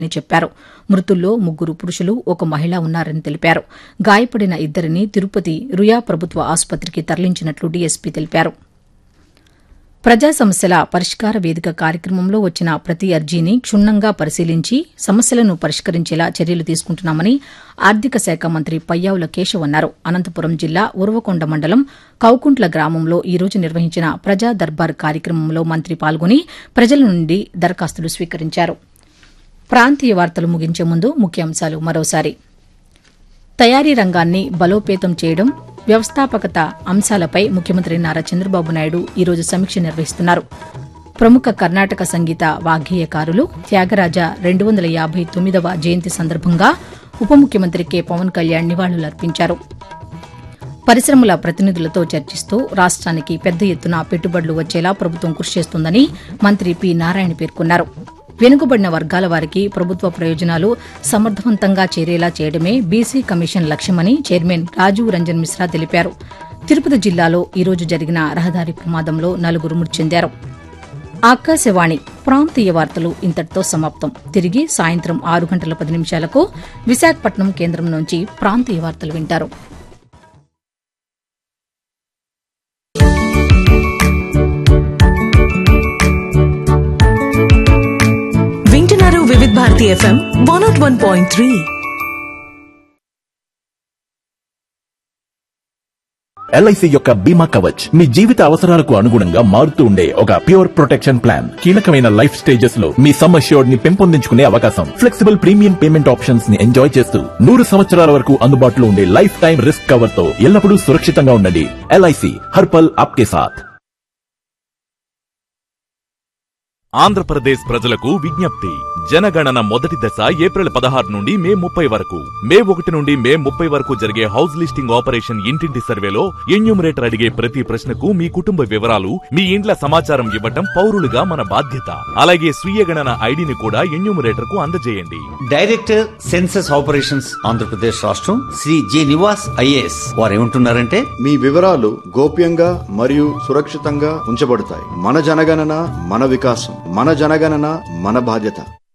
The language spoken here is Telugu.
అని చెప్పారు మృతుల్లో ముగ్గురు పురుషులు ఒక మహిళ ఉన్నారని తెలిపారు గాయపడిన ఇద్దరిని తిరుపతి రుయా ప్రభుత్వ ఆసుపత్రికి తరలించినట్లు డీఎస్పీ తెలిపారు ప్రజా సమస్యల పరిష్కార వేదిక కార్యక్రమంలో వచ్చిన ప్రతి అర్జీని క్షుణ్ణంగా పరిశీలించి సమస్యలను పరిష్కరించేలా చర్యలు తీసుకుంటున్నామని ఆర్థిక శాఖ మంత్రి పయ్యావుల కేశవ్ అన్నారు అనంతపురం జిల్లా ఉరవకొండ మండలం కౌకుంట్ల గ్రామంలో ఈ రోజు నిర్వహించిన ప్రజా దర్బార్ కార్యక్రమంలో మంత్రి పాల్గొని ప్రజల నుండి దరఖాస్తులు స్వీకరించారు ప్రాంతీయ వార్తలు ముగించే ముందు ముఖ్యాంశాలు మరోసారి తయారీ రంగాన్ని బలోపేతం చేయడం వ్యవస్థాపకత అంశాలపై ముఖ్యమంత్రి నారా చంద్రబాబు నాయుడు ఈరోజు సమీక్ష నిర్వహిస్తున్నారు ప్రముఖ కర్ణాటక సంగీత వాగ్గేయకారులు త్యాగరాజ రెండు వందల యాభై తొమ్మిదవ జయంతి సందర్భంగా ఉప ముఖ్యమంత్రి కె పవన్ కళ్యాణ్ నివాళులర్పించారు పరిశ్రమల ప్రతినిధులతో చర్చిస్తూ రాష్ట్రానికి పెద్ద ఎత్తున పెట్టుబడులు వచ్చేలా ప్రభుత్వం కృషి చేస్తుందని మంత్రి పి నారాయణ పేర్కొన్నారు వెనుకబడిన వర్గాల వారికి ప్రభుత్వ ప్రయోజనాలు సమర్థవంతంగా చేరేలా చేయడమే బీసీ కమిషన్ లక్ష్యమని చైర్మన్ రాజీవ్ రంజన్ మిశ్రా తెలిపారు తిరుపతి జిల్లాలో ఈరోజు జరిగిన రహదారి ప్రమాదంలో నలుగురు మృతి చెందారు ఆకాశవాణి ప్రాంతీయ వార్తలు ఇంతటితో సమాప్తం తిరిగి సాయంత్రం ఆరు గంటల పది నిమిషాలకు విశాఖపట్నం కేంద్రం నుంచి ప్రాంతీయ వార్తలు వింటారు వింటున్నారు Vividh Bharati FM one nought one point three LIC యొక్క బీమా కవచ్ మీ జీవిత అవసరాలకు అనుగుణంగా మారుతూ ఉండే ఒక ప్యూర్ ప్రొటెక్షన్ ప్లాన్ కీలకమైన లైఫ్ స్టేజెస్ లో మీ సమ్ అష్యూర్డ్ ని పెంపొందించుకునే అవకాశం ఫ్లెక్సిబుల్ ప్రీమియం పేమెంట్ ఆప్షన్స్ ని ఎంజాయ్ చేస్తూ నూరు సంవత్సరాల వరకు అందుబాటులో ఉండే లైఫ్ టైం రిస్క్ కవర్ తో ఎల్లప్పుడూ సురక్షితంగా ఉండండి ఎల్ఐసి హర్పల్ ఆప్కే సాథ్ ఆంధ్రప్రదేశ్ ప్రజలకు విజ్ఞప్తి జనగణన మొదటి దశ ఏప్రిల్ పదహారు నుండి మే ముప్పై వరకు మే ఒకటి నుండి మే ముప్పై వరకు జరిగే హౌస్ లిస్టింగ్ ఆపరేషన్ ఇంటింటి సర్వేలో ఎన్యూమరేటర్ అడిగే ప్రతి ప్రశ్నకు మీ కుటుంబ వివరాలు మీ ఇండ్ల సమాచారం ఇవ్వటం పౌరులుగా మన బాధ్యత అలాగే స్వీయ గణన ఐడిని కూడా ఎన్యూమరేటర్ కు అందజేయండి డైరెక్టర్ సెన్సస్ ఆపరేషన్స్ ఆంధ్రప్రదేశ్ రాష్ట్రం శ్రీ జె నివాస్ ఐఏఎస్ వారు ఏమంటున్నారంటే మీ వివరాలు గోప్యంగా మరియు సురక్షితంగా ఉంచబడతాయి మన జనగణన మన వికాసం మన జనగణన మన బాధ్యత